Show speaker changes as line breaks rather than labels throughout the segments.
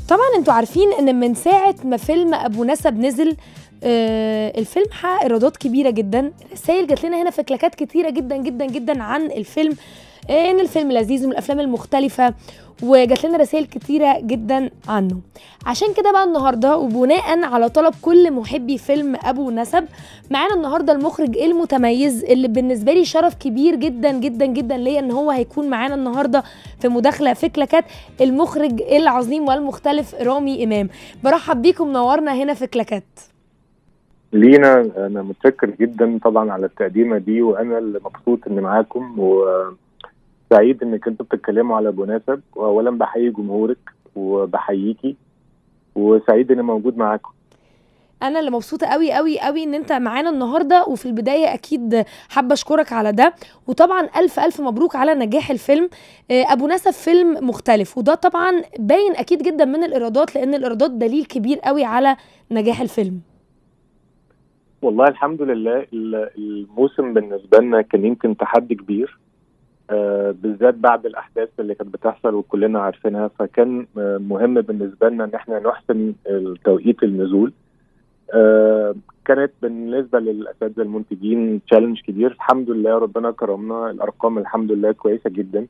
طبعا انتوا عارفين ان من ساعه ما فيلم ابو نسب نزل آه الفيلم حقق ايرادات كبيره جدا رسائل جات لنا هنا في كلاكات كتيره جدا جدا جدا عن الفيلم آه ان الفيلم لذيذ من الافلام المختلفه وجات لنا رسائل كتيره جدا عنه عشان كده بقى النهارده وبناء على طلب كل محبي فيلم ابو نسب معانا النهارده المخرج المتميز اللي بالنسبه لي شرف كبير جدا جدا جدا ليا ان هو هيكون معانا النهارده في مداخله في كلاكات المخرج العظيم والمختلف رامي امام برحب بيكم منورنا هنا في كلاكات
لينا انا متشكر جدا طبعا على التقديمه دي وانا اللي مبسوط اني معاكم وسعيد انك انتوا بتتكلموا على ابو نسب واولا بحيي جمهورك وبحييكي وسعيد اني موجود معاكم
انا اللي مبسوطه قوي قوي قوي ان انت معانا النهارده وفي البدايه اكيد حابه اشكرك على ده وطبعا الف الف مبروك على نجاح الفيلم ابو نسب فيلم مختلف وده طبعا باين اكيد جدا من الايرادات لان الايرادات دليل كبير قوي على نجاح الفيلم
والله الحمد لله الموسم بالنسبه لنا كان يمكن تحدي كبير آه بالذات بعد الاحداث اللي كانت بتحصل وكلنا عارفينها فكان آه مهم بالنسبه لنا ان احنا نحسن توقيت النزول آه كانت بالنسبه للاساتذه المنتجين تشالنج كبير الحمد لله ربنا كرمنا الارقام الحمد لله كويسه جدا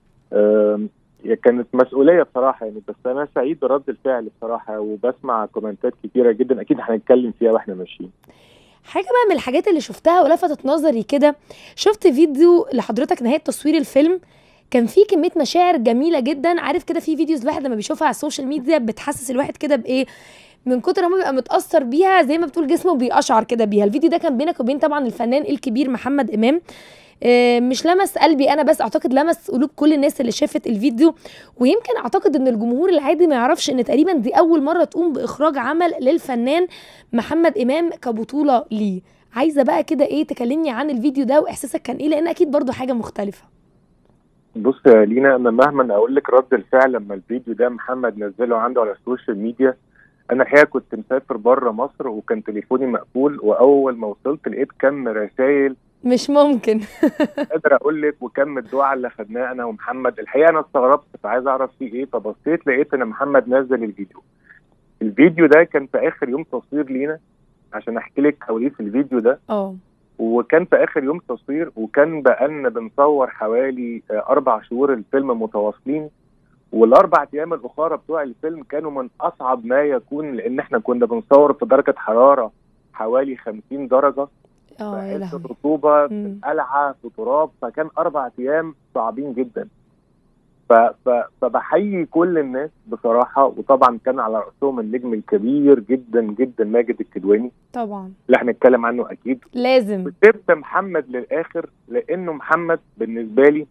كانت مسؤوليه بصراحه يعني بس انا سعيد برد الفعل بصراحه وبسمع كومنتات كتيره جدا اكيد هنتكلم فيها واحنا ماشيين
حاجه بقى من الحاجات اللي شفتها ولفتت نظري كده شفت فيديو لحضرتك نهايه تصوير الفيلم كان في كميه مشاعر جميله جدا عارف كده في فيديوز الواحد لما بيشوفها على السوشيال ميديا بتحسس الواحد كده بايه من كتر ما بيبقى متاثر بيها زي ما بتقول جسمه بيقشعر كده بيها الفيديو ده كان بينك وبين طبعا الفنان الكبير محمد امام مش لمس قلبي انا بس اعتقد لمس قلوب كل الناس اللي شافت الفيديو ويمكن اعتقد ان الجمهور العادي ما يعرفش ان تقريبا دي اول مره تقوم باخراج عمل للفنان محمد امام كبطوله ليه عايزه بقى كده ايه تكلمني عن الفيديو ده واحساسك كان ايه لان اكيد برضو حاجه مختلفه
بص يا لينا انا مهما اقول لك رد الفعل لما الفيديو ده محمد نزله عنده على السوشيال ميديا انا الحقيقه كنت مسافر بره مصر وكان تليفوني مقفول واول ما وصلت لقيت كم رسائل
مش ممكن
قادر اقول لك وكم الدعاء اللي خدناه انا ومحمد الحقيقه انا استغربت فعايز اعرف فيه ايه فبصيت لقيت ان محمد نزل الفيديو الفيديو ده كان في اخر يوم تصوير لينا عشان احكي لك كواليس الفيديو ده
اه
وكان في اخر يوم تصوير وكان بقالنا بنصور حوالي اربع شهور الفيلم متواصلين والاربع ايام الاخرى بتوع الفيلم كانوا من اصعب ما يكون لان احنا كنا بنصور في درجه حراره حوالي 50 درجه
اه
في الرطوبه في القلعه في تراب فكان اربع ايام صعبين جدا ف ف فبحيي كل الناس بصراحه وطبعا كان على راسهم النجم الكبير جدا جدا ماجد الكدواني
طبعا
اللي هنتكلم عنه اكيد
لازم
وسبت محمد للاخر لانه محمد بالنسبه لي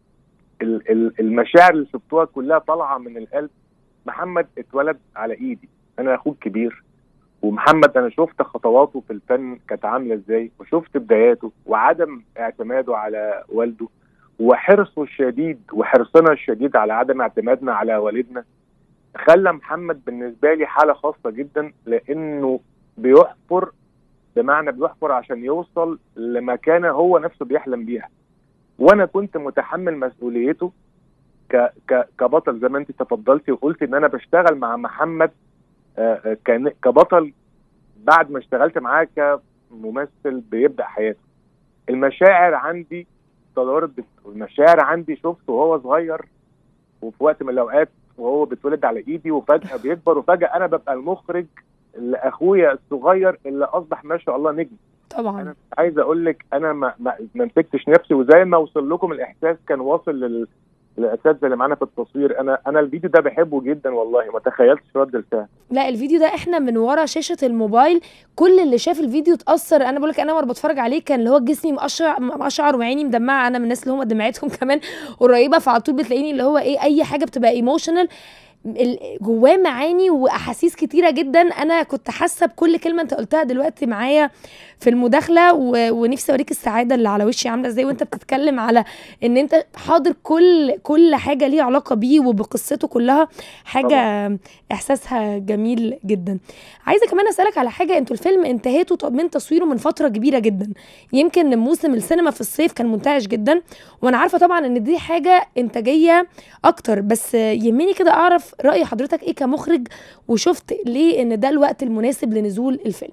المشاعر اللي شفتوها كلها طالعه من القلب محمد اتولد على ايدي انا اخوه الكبير ومحمد انا شفت خطواته في الفن كانت عامله ازاي وشفت بداياته وعدم اعتماده على والده وحرصه الشديد وحرصنا الشديد على عدم اعتمادنا على والدنا خلى محمد بالنسبه لي حاله خاصه جدا لانه بيحفر بمعنى بيحفر عشان يوصل لمكانه هو نفسه بيحلم بيها وانا كنت متحمل مسؤوليته ك ك كبطل زي ما انت تفضلتي وقلتي ان انا بشتغل مع محمد آه كبطل بعد ما اشتغلت معاه كممثل بيبدا حياته المشاعر عندي تدارت المشاعر عندي شفته وهو صغير وفي وقت من الاوقات وهو بيتولد على ايدي وفجاه بيكبر وفجاه انا ببقى المخرج لاخويا الصغير اللي اصبح ما شاء الله نجم
طبعا
انا عايز اقول لك انا ما ما مسكتش نفسي وزي ما اوصل لكم الاحساس كان واصل لل الاساتذه اللي معانا في التصوير انا انا الفيديو ده بحبه جدا والله ما تخيلتش رد الفعل
لا الفيديو ده احنا من ورا شاشه الموبايل كل اللي شاف الفيديو اتاثر انا بقول لك انا وانا بتفرج عليه كان اللي هو جسمي مقشعر مقشعر وعيني مدمعه انا من الناس اللي هم دمعتهم كمان قريبه فعلى طول بتلاقيني اللي هو ايه اي حاجه بتبقى ايموشنال جواه معاني واحاسيس كتيره جدا انا كنت حاسه بكل كلمه انت قلتها دلوقتي معايا في المداخله و... ونفسي اوريك السعاده اللي على وشي عامله ازاي وانت بتتكلم على ان انت حاضر كل كل حاجه ليها علاقه بيه وبقصته كلها حاجه طبعا. احساسها جميل جدا عايزه كمان اسالك على حاجه انتوا الفيلم انتهيتوا من تصويره من فتره كبيره جدا يمكن موسم السينما في الصيف كان منتعش جدا وانا عارفه طبعا ان دي حاجه انتاجيه اكتر بس يهمني كده اعرف راي حضرتك ايه كمخرج وشفت ليه ان ده الوقت المناسب لنزول الفيلم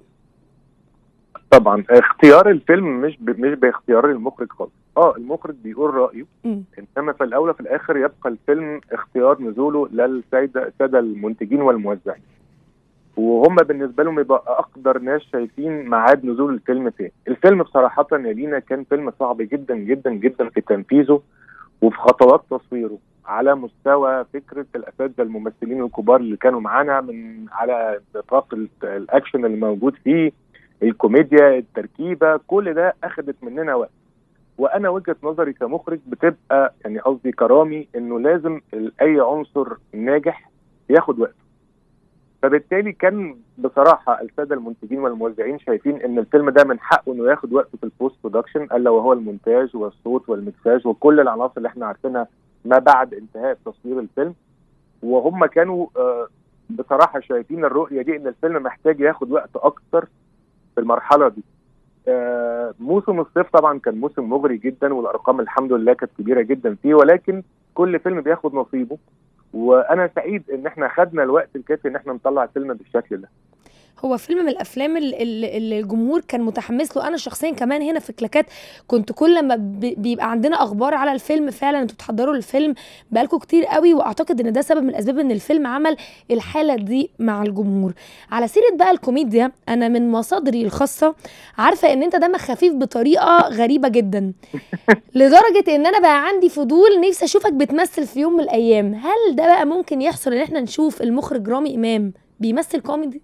طبعا اختيار الفيلم مش ب... مش باختيار المخرج خالص اه المخرج بيقول رايه
مم.
انما في الاول وفي الاخر يبقى الفيلم اختيار نزوله للساده الساده المنتجين والموزعين وهم بالنسبه لهم يبقى اقدر ناس شايفين ميعاد نزول الفيلم فين الفيلم بصراحه يا لينا كان فيلم صعب جدا جدا جدا في تنفيذه وفي خطوات تصويره على مستوى فكره الاساتذه الممثلين الكبار اللي كانوا معانا من على نطاق ال- الاكشن اللي موجود فيه الكوميديا التركيبه كل ده اخذت مننا وقت وانا وجهه نظري كمخرج بتبقى يعني قصدي كرامي انه لازم ال- اي عنصر ناجح ياخد وقته فبالتالي كان بصراحه الساده المنتجين والموزعين شايفين ان الفيلم ده من حقه انه ياخد وقته في البوست برودكشن الا وهو المونتاج والصوت والمكساج وكل العناصر اللي احنا عارفينها ما بعد انتهاء تصوير الفيلم وهم كانوا آه، بصراحه شايفين الرؤيه دي ان الفيلم محتاج ياخد وقت اكتر في المرحله دي آه، موسم الصيف طبعا كان موسم مغري جدا والارقام الحمد لله كانت كبيره جدا فيه ولكن كل فيلم بياخد نصيبه وانا سعيد ان احنا خدنا الوقت الكافي ان احنا نطلع الفيلم بالشكل ده
هو فيلم من الافلام ال- ال- اللي الجمهور كان متحمس له انا شخصيا كمان هنا في كلاكات كنت كل ما ب- بيبقى عندنا اخبار على الفيلم فعلا انتوا بتحضروا الفيلم بقالكم كتير قوي واعتقد ان ده سبب من الاسباب ان الفيلم عمل الحاله دي مع الجمهور على سيره بقى الكوميديا انا من مصادري الخاصه عارفه ان انت دمك خفيف بطريقه غريبه جدا لدرجه ان انا بقى عندي فضول نفسي اشوفك بتمثل في يوم من الايام هل ده بقى ممكن يحصل ان احنا نشوف المخرج رامي امام بيمثل كوميدي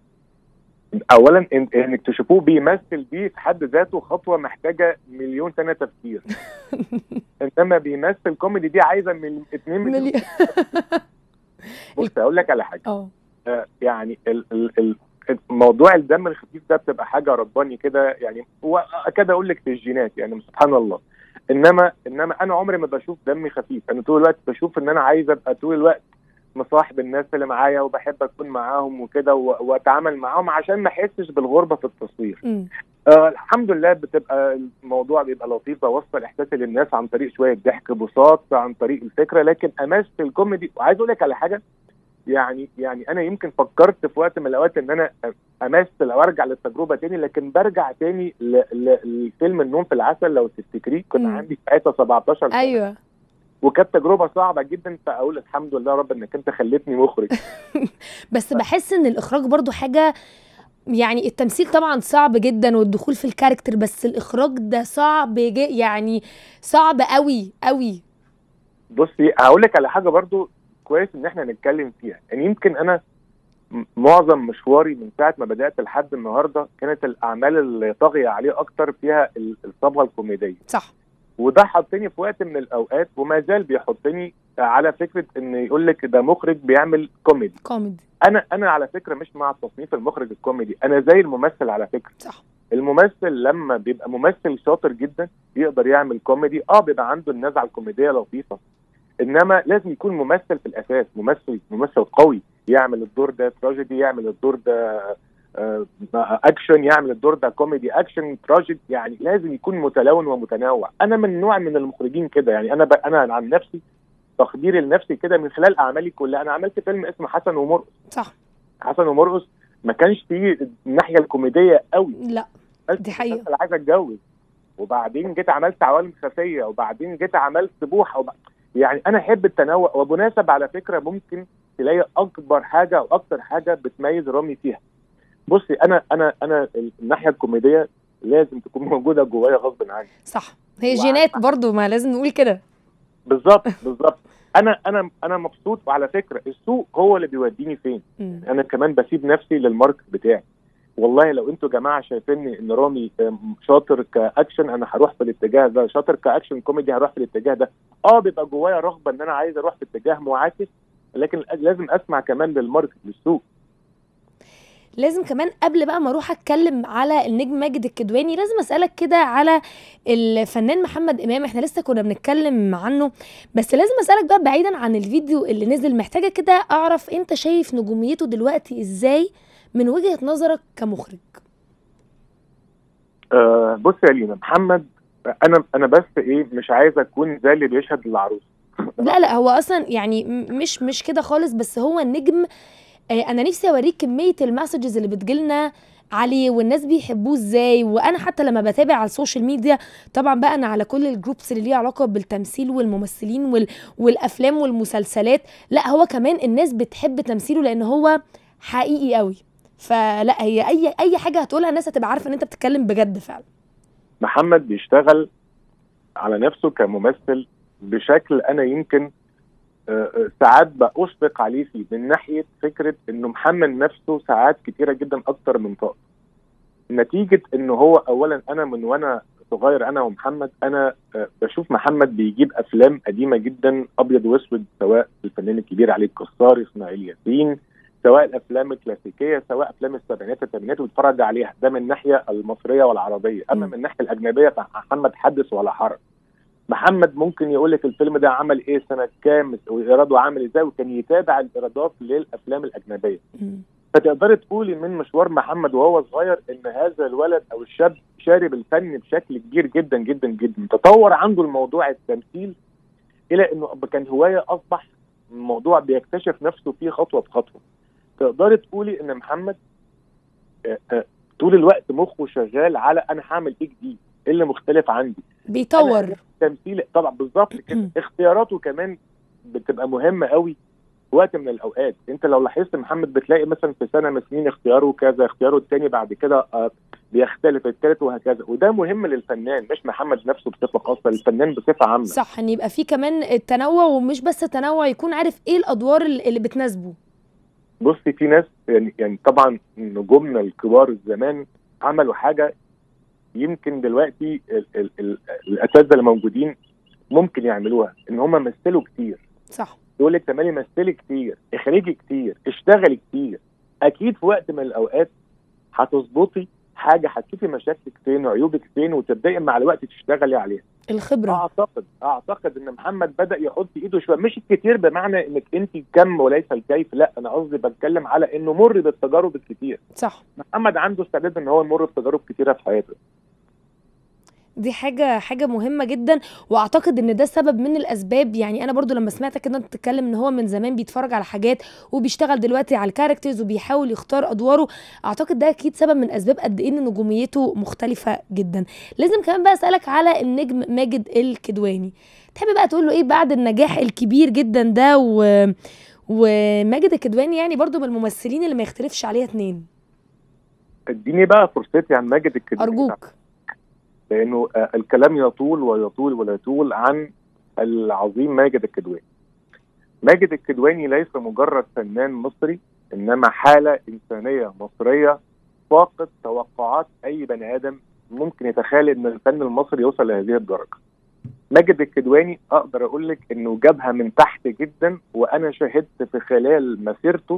اولا إن- انك تشوفوه بيمثل دي في حد ذاته خطوه محتاجه مليون سنه تفكير انما بيمثل كوميدي دي عايزه من 2 مليون
مليون
بص اقول لك على حاجه
اه
آه، يعني ال ال ال موضوع الدم الخفيف ده بتبقى حاجه رباني كده يعني واكاد اقول لك في الجينات يعني سبحان الله انما انما انا عمري ما بشوف دمي خفيف انا طول الوقت بشوف ان انا عايز ابقى طول الوقت مصاحب الناس اللي معايا وبحب اكون معاهم وكده و- واتعامل معاهم عشان ما احسش بالغربه في التصوير
أمم.
آه الحمد لله بتبقى الموضوع بيبقى لطيف بوصل احساسي للناس عن طريق شويه ضحك بساط عن طريق الفكره لكن امس الكوميدي وعايز اقول لك على حاجه يعني يعني انا يمكن فكرت في وقت من الاوقات ان انا امثل او ارجع للتجربه تاني لكن برجع تاني ل- ل- لفيلم النوم في العسل لو تفتكريه كنت
مم.
عندي ساعتها 17 سنه
ايوه
وكانت تجربه صعبه جدا فاقول الحمد لله يا رب انك انت خليتني مخرج
بس بحس ان الاخراج برضو حاجه يعني التمثيل طبعا صعب جدا والدخول في الكاركتر بس الاخراج ده صعب جي يعني صعب قوي قوي
بصي هقول لك على حاجه برضو كويس ان احنا نتكلم فيها يعني يمكن انا م- معظم مشواري من ساعه ما بدات لحد النهارده كانت الاعمال اللي طاغيه عليه اكتر فيها ال- الصبغه الكوميديه
صح
وده حطني في وقت من الاوقات وما زال بيحطني على فكره ان يقول لك ده مخرج بيعمل كوميدي
كوميدي
انا انا على فكره مش مع تصنيف المخرج الكوميدي انا زي الممثل على فكره
صح
الممثل لما بيبقى ممثل شاطر جدا يقدر يعمل كوميدي اه بيبقى عنده النزعه الكوميديه لطيفه انما لازم يكون ممثل في الاساس ممثل ممثل قوي يعمل الدور ده تراجيدي يعمل الدور ده آه، اكشن يعمل الدور ده كوميدي اكشن تراجيدي يعني لازم يكون متلون ومتنوع انا من نوع من المخرجين كده يعني انا ب... انا عن نفسي تقديري لنفسي كده من خلال اعمالي كلها انا عملت فيلم اسمه حسن ومرقص
صح
حسن ومرقص ما كانش فيه الناحيه الكوميديه قوي
لا
بس
دي حقيقة.
بس انا عايز اتجوز وبعدين جيت عملت عوالم خفيه وبعدين جيت عملت بوحه وب... يعني انا احب التنوع وبناسب على فكره ممكن تلاقي اكبر حاجه او اكتر حاجه بتميز رامي فيها بصي انا انا انا الناحيه الكوميديه لازم تكون موجوده جوايا غصب عني
صح هي
وع-
جينات برضو ما لازم نقول كده
بالظبط بالظبط انا انا انا مبسوط وعلى فكره السوق هو اللي بيوديني فين
أمم.
انا كمان بسيب نفسي للماركت بتاعي والله لو انتوا يا جماعه شايفيني ان رامي ام، شاطر كاكشن انا هروح في الاتجاه ده شاطر كاكشن كوميدي هروح في الاتجاه ده اه بيبقى جوايا رغبه ان انا عايز اروح في اتجاه معاكس لكن لازم اسمع كمان للماركت للسوق
لازم كمان قبل بقى ما اروح اتكلم على النجم ماجد الكدواني لازم اسالك كده على الفنان محمد امام احنا لسه كنا بنتكلم عنه بس لازم اسالك بقى بعيدا عن الفيديو اللي نزل محتاجه كده اعرف انت شايف نجوميته دلوقتي ازاي من وجهه نظرك كمخرج
آه بص يا لينا محمد انا انا بس ايه مش عايز اكون زي اللي بيشهد للعروس
لا لا هو اصلا يعني م- مش مش كده خالص بس هو النجم آه، انا نفسي اوريك كميه المسجز اللي بتجيلنا عليه والناس بيحبوه ازاي وانا حتى لما بتابع على السوشيال ميديا طبعا بقى انا على كل الجروبس اللي ليها علاقه بالتمثيل والممثلين وال... والافلام والمسلسلات لا هو كمان الناس بتحب تمثيله لان هو حقيقي قوي فلا هي اي اي حاجه هتقولها الناس هتبقى عارفه ان انت بتتكلم بجد فعلا
محمد بيشتغل على نفسه كممثل بشكل انا يمكن آه، آه، ساعات بأشفق عليه فيه من ناحيه فكره انه محمد نفسه ساعات كتيره جدا اكتر من طاقته نتيجه انه هو اولا انا من وانا صغير انا ومحمد انا آه، بشوف محمد بيجيب افلام قديمه جدا ابيض واسود سواء الفنان الكبير علي الكسار اسماعيل ياسين سواء الافلام الكلاسيكيه سواء افلام السبعينات الثمانينات ويتفرج عليها ده من الناحيه المصريه والعربيه اما
مم.
من الناحيه الاجنبيه فمحمد حدث ولا حرج محمد ممكن يقول لك الفيلم ده عمل ايه سنه كام وايراده عامل ازاي وكان يتابع الايرادات للافلام الاجنبيه
مم.
فتقدري تقولي من مشوار محمد وهو صغير ان هذا الولد او الشاب شارب الفن بشكل كبير جدا جدا جدا تطور عنده الموضوع التمثيل الى انه كان هوايه اصبح موضوع بيكتشف نفسه فيه خطوه بخطوه تقدري تقولي ان محمد آه، آه، طول الوقت مخه شغال على انا هعمل ايه جديد ايه اللي مختلف عندي
بيطور
تمثيل طبعا بالظبط كده اختياراته كمان بتبقى مهمه قوي في وقت من الاوقات انت لو لاحظت محمد بتلاقي مثلا في سنه من السنين اختياره كذا اختياره الثاني بعد كده آه، بيختلف الثالث وهكذا وده مهم للفنان مش محمد نفسه بصفه خاصه الفنان بصفه عامه
صح ان يبقى فيه كمان التنوع ومش بس التنوع يكون عارف ايه الادوار اللي اللي بتناسبه
بصي في ناس يعني يعني طبعا نجومنا الكبار زمان عملوا حاجه يمكن دلوقتي ال- ال- ال- الاساتذه اللي موجودين ممكن يعملوها ان هم مثلوا كتير
صح
يقول لك تمالي مثلي كتير اخرجي كتير اشتغلي كتير اكيد في وقت من الاوقات هتظبطي حاجه هتشوفي مشاكلك فين وعيوبك فين وتبداي مع الوقت تشتغلي عليها
الخبره
اعتقد اعتقد ان محمد بدا يحط ايده شويه مش الكتير بمعنى انك انت كم وليس الكيف لا انا قصدي بتكلم على انه مر بالتجارب الكتير
صح
محمد عنده استعداد ان هو يمر بتجارب كتيره في حياته
دي حاجة حاجة مهمة جدا واعتقد ان ده سبب من الاسباب يعني انا برضو لما سمعتك كده انت بتتكلم ان هو من زمان بيتفرج على حاجات وبيشتغل دلوقتي على الكاركترز وبيحاول يختار ادواره اعتقد ده اكيد سبب من اسباب قد ايه ان نجوميته مختلفة جدا لازم كمان بقى اسالك على النجم ماجد الكدواني تحب بقى تقول له ايه بعد النجاح الكبير جدا ده و... وماجد الكدواني يعني برضو من الممثلين اللي ما يختلفش عليها اتنين
اديني بقى فرصتي عن ماجد الكدواني
ارجوك
لانه آه، الكلام يطول ويطول ويطول عن العظيم ماجد الكدواني. ماجد الكدواني ليس مجرد فنان مصري انما حاله انسانيه مصريه فاقت توقعات اي بني ادم ممكن يتخيل ان الفن المصري يوصل لهذه الدرجه. ماجد الكدواني اقدر اقول لك انه جابها من تحت جدا وانا شهدت في خلال مسيرته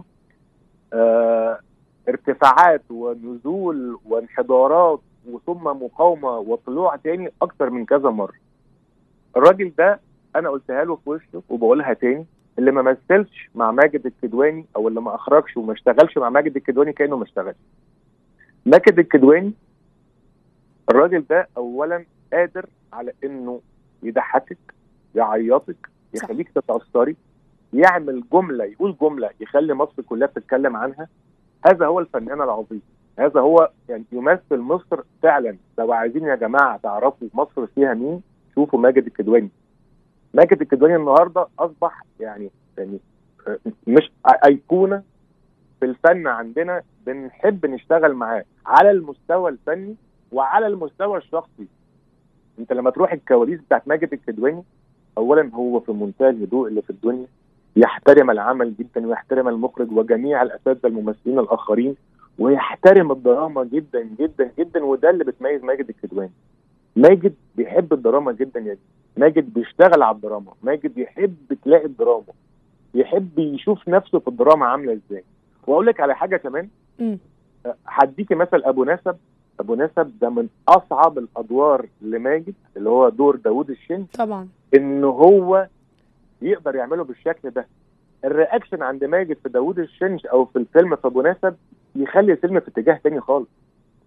آه ارتفاعات ونزول وانحدارات وثم مقاومه وطلوع تاني اكتر من كذا مره. الراجل ده انا قلتها له في وشه وبقولها تاني اللي ما مثلش مع ماجد الكدواني او اللي ما اخرجش وما اشتغلش مع ماجد الكدواني كانه ما اشتغلش. ماجد الكدواني الراجل ده اولا قادر على انه يضحكك يعيطك يخليك تتاثري يعمل جمله يقول جمله يخلي مصر كلها بتتكلم عنها هذا هو الفنان العظيم هذا هو يعني يمثل مصر فعلا لو عايزين يا جماعه تعرفوا مصر فيها مين شوفوا ماجد الكدواني ماجد الكدواني النهارده اصبح يعني يعني آه، مش ايقونه في الفن عندنا بنحب نشتغل معاه على المستوى الفني وعلى المستوى الشخصي انت لما تروح الكواليس بتاعت ماجد الكدواني اولا هو في منتهى الهدوء اللي في الدنيا يحترم العمل جدا ويحترم المخرج وجميع الاساتذه الممثلين الاخرين ويحترم الدراما جدا جدا جدا وده اللي بتميز ماجد الكدواني ماجد بيحب الدراما جدا يا ماجد بيشتغل على الدراما ماجد يحب تلاقي الدراما يحب يشوف نفسه في الدراما عامله ازاي واقول لك على حاجه كمان
مم.
أه، هديكي مثل ابو نسب ابو نسب ده من اصعب الادوار لماجد اللي هو دور داوود الشن
طبعا
ان هو يقدر يعمله بالشكل ده الرياكشن عند ماجد في داوود الشنش او في الفيلم في ابو نسب يخلي الفيلم في اتجاه تاني خالص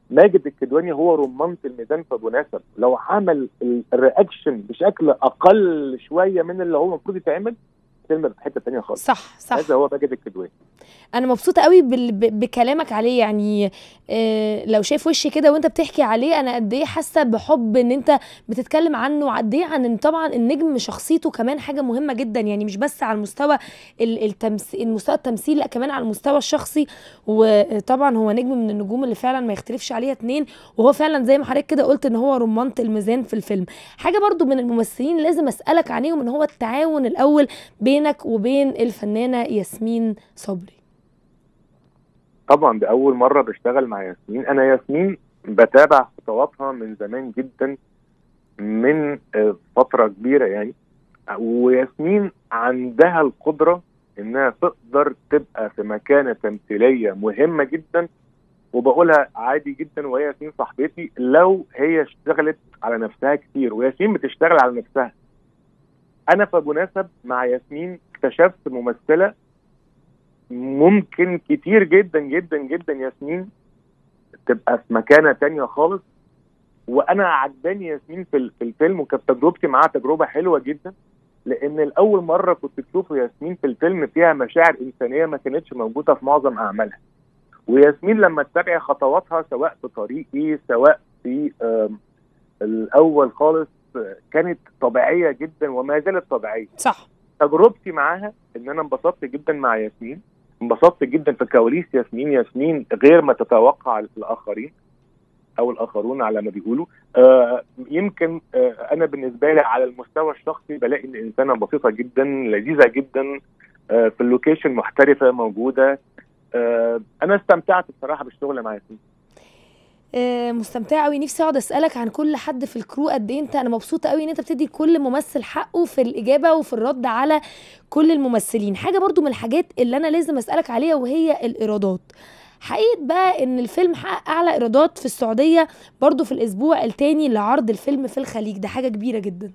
ماجد الكدواني هو رمانة الميزان في ابو نسب لو عمل ال- الرياكشن بشكل اقل شويه من اللي هو المفروض يتعمل الفيلم في حته ثانيه خالص
صح صح
هذا هو ماجد الكدواني
انا مبسوطه قوي بال... ب- بكلامك عليه يعني آه لو شايف وشي كده وانت بتحكي عليه انا قد ايه حاسه بحب ان انت بتتكلم عنه وقد ايه عن ان طبعا النجم شخصيته كمان حاجه مهمه جدا يعني مش بس على المستوى ال- التمس... المستوى التمثيل لا كمان على المستوى الشخصي وطبعا هو نجم من النجوم اللي فعلا ما يختلفش عليها اتنين وهو فعلا زي ما حضرتك كده قلت ان هو رمانة الميزان في الفيلم حاجه برضو من الممثلين لازم اسالك عليهم ان هو التعاون الاول بينك وبين الفنانه ياسمين صبري
طبعا ده اول مره بشتغل مع ياسمين انا ياسمين بتابع خطواتها من زمان جدا من آه، فتره كبيره يعني وياسمين عندها القدره انها تقدر تبقى في مكانه تمثيليه مهمه جدا وبقولها عادي جدا وهي ياسمين صاحبتي لو هي اشتغلت على نفسها كتير وياسمين بتشتغل على نفسها انا في ابو نسب مع ياسمين اكتشفت ممثله ممكن كتير جدا جدا جدا ياسمين تبقى في مكانه تانية خالص وانا عجباني ياسمين في ال- في الفيلم وكانت تجربتي معاها تجربه حلوه جدا لان الاول مره كنت تشوف ياسمين في الفيلم فيها مشاعر انسانيه ما كانتش موجوده في معظم اعمالها وياسمين لما تتابع خطواتها سواء في طريقي سواء في آم، الاول خالص آه، كانت طبيعيه جدا وما زالت طبيعيه
صح
تجربتي معاها ان انا انبسطت جدا مع ياسمين انبسطت جدا في كواليس ياسمين ياسمين غير ما تتوقع الاخرين او الاخرون على ما بيقولوا آه يمكن آه انا بالنسبه لي على المستوى الشخصي بلاقي ان انسانه بسيطه جدا لذيذه جدا آه في اللوكيشن محترفه موجوده آه انا استمتعت بصراحه بالشغل مع ياسمين
آه، مستمتعه قوي نفسي اقعد اسالك عن كل حد في الكرو قد ايه انت انا مبسوطه قوي ان انت بتدي كل ممثل حقه في الاجابه وفي الرد على كل الممثلين حاجه برضو من الحاجات اللي انا لازم اسالك عليها وهي الايرادات حقيقة بقى ان الفيلم حقق اعلى ايرادات في السعوديه برضو في الاسبوع التاني لعرض الفيلم في الخليج ده حاجه كبيره جدا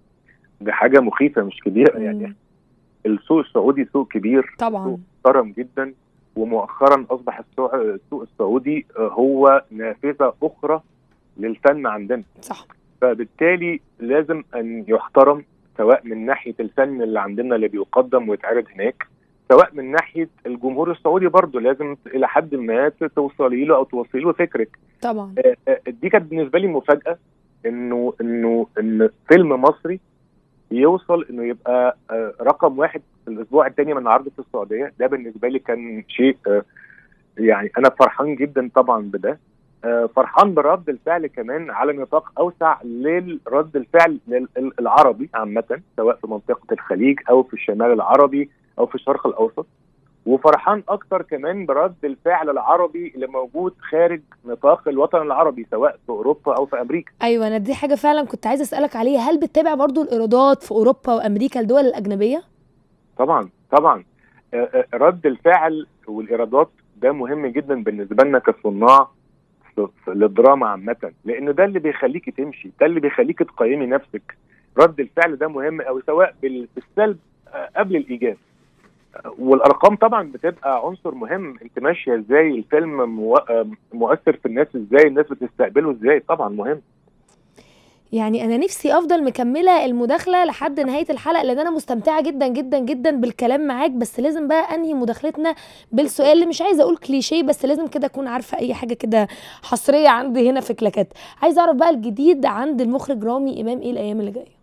دي حاجه مخيفه مش كبيره يعني
مم.
السوق السعودي سوق كبير
طبعا
محترم جدا ومؤخرا اصبح السوق السوق السعودي آه، هو نافذه اخرى للفن عندنا
صح
فبالتالي لازم ان يحترم سواء من ناحيه الفن اللي عندنا اللي بيقدم ويتعرض هناك سواء من ناحيه الجمهور السعودي برضه لازم الى حد ما توصلي له او توصلي له فكرك
طبعا
آه، آه، دي كانت بالنسبه لي مفاجاه انه انه ان فيلم مصري يوصل انه يبقى آه، رقم واحد في الاسبوع الثاني من عرضه في السعوديه ده بالنسبه لي كان شيء آه، يعني انا فرحان جدا طبعا بده آه، فرحان برد الفعل كمان على نطاق اوسع للرد الفعل لل- ال- العربي عامه سواء في منطقه الخليج او في الشمال العربي او في الشرق الاوسط وفرحان اكتر كمان برد الفعل العربي اللي موجود خارج نطاق الوطن العربي سواء في اوروبا او في امريكا
ايوه انا دي حاجه فعلا كنت عايزه اسالك عليها هل بتتابع برضو الايرادات في اوروبا وامريكا الدول الاجنبيه
طبعا طبعا آه، آه، رد الفعل والايرادات ده مهم جدا بالنسبه لنا كصناع في- في- للدراما عامه لان ده اللي بيخليكي تمشي ده اللي بيخليكي تقيمي نفسك رد الفعل ده مهم قوي سواء بال- بالسلب آه، قبل الايجاب آه، والارقام طبعا بتبقى عنصر مهم انت ماشيه ازاي الفيلم مو- آه، مؤثر في الناس ازاي الناس بتستقبله ازاي طبعا مهم
يعني انا نفسي افضل مكمله المداخله لحد نهايه الحلقه لان انا مستمتعه جدا جدا جدا بالكلام معاك بس لازم بقى انهي مداخلتنا بالسؤال اللي مش عايزه اقول كليشيه بس لازم كده اكون عارفه اي حاجه كده حصريه عندي هنا في كلاكات عايزه اعرف بقى الجديد عند المخرج رامي امام ايه الايام اللي جايه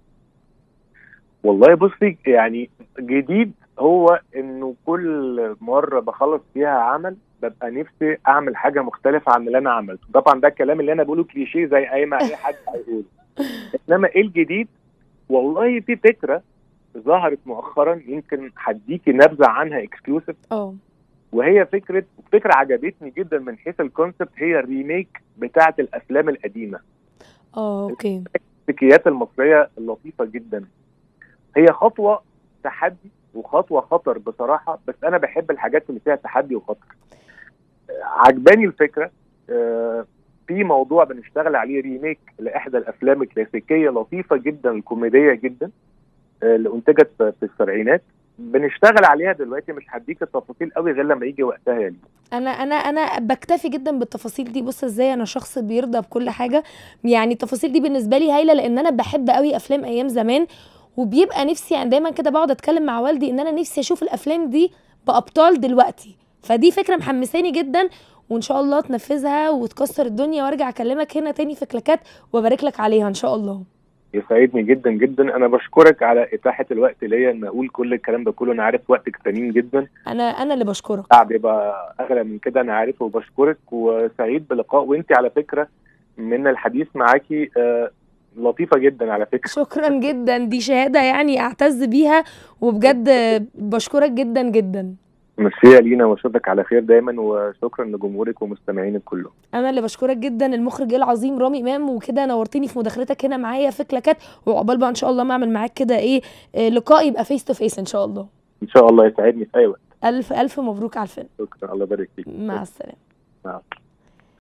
والله بصي يعني جديد هو انه كل مره بخلص فيها عمل ببقى نفسي اعمل حاجه مختلفه عن اللي انا عملته طبعا ده الكلام اللي انا بقوله كليشيه زي اي ما اي حد هيقوله انما ايه الجديد والله في فكره ظهرت مؤخرا يمكن هديكي نبذه عنها اكسكلوسيف
اه
وهي فكره فكره عجبتني جدا من حيث الكونسبت هي الريميك بتاعه الافلام القديمه
اه اوكي
الكلاسيكيات المصريه اللطيفه جدا هي خطوه تحدي وخطوه خطر بصراحه بس انا بحب الحاجات اللي فيها تحدي وخطر آه، عجباني الفكره آه، في موضوع بنشتغل عليه ريميك لاحدى الافلام الكلاسيكيه لطيفه جدا الكوميديه جدا آه، اللي انتجت في في السبعينات بنشتغل عليها دلوقتي مش هديك التفاصيل قوي غير لما يجي وقتها يعني
انا انا انا بكتفي جدا بالتفاصيل دي بص ازاي انا شخص بيرضى بكل حاجه يعني التفاصيل دي بالنسبه لي هايله لان انا بحب قوي افلام ايام زمان وبيبقى نفسي يعني دايما كده بقعد اتكلم مع والدي ان انا نفسي اشوف الافلام دي بابطال دلوقتي فدي فكره محمساني جدا وان شاء الله تنفذها وتكسر الدنيا وارجع اكلمك هنا تاني في كلاكات وابارك لك عليها ان شاء الله
يسعدني جدا جدا انا بشكرك على اتاحه الوقت ليا ان اقول كل الكلام ده كله انا عارف وقتك ثمين جدا
انا انا اللي بشكرك
صعب يبقى اغلى من كده انا عارف وبشكرك وسعيد بلقاء وانت على فكره من الحديث معاكي آه لطيفه جدا على فكره
شكرا جدا دي شهاده يعني اعتز بيها وبجد بشكرك جدا جدا
ميرسي يا لينا واشوفك على خير دايما وشكرا لجمهورك ومستمعينك كلهم
انا اللي بشكرك جدا المخرج العظيم رامي امام وكده نورتني في مداخلتك هنا معايا في كلاكات وعقبال بقى ان شاء الله ما اعمل معاك كده ايه آه، لقاء يبقى فيس تو فيس ان شاء الله
ان شاء الله يسعدني في اي وقت
الف الف مبروك على الفيلم
شكرا الله يبارك فيك
مع السلامه
مع السلامة.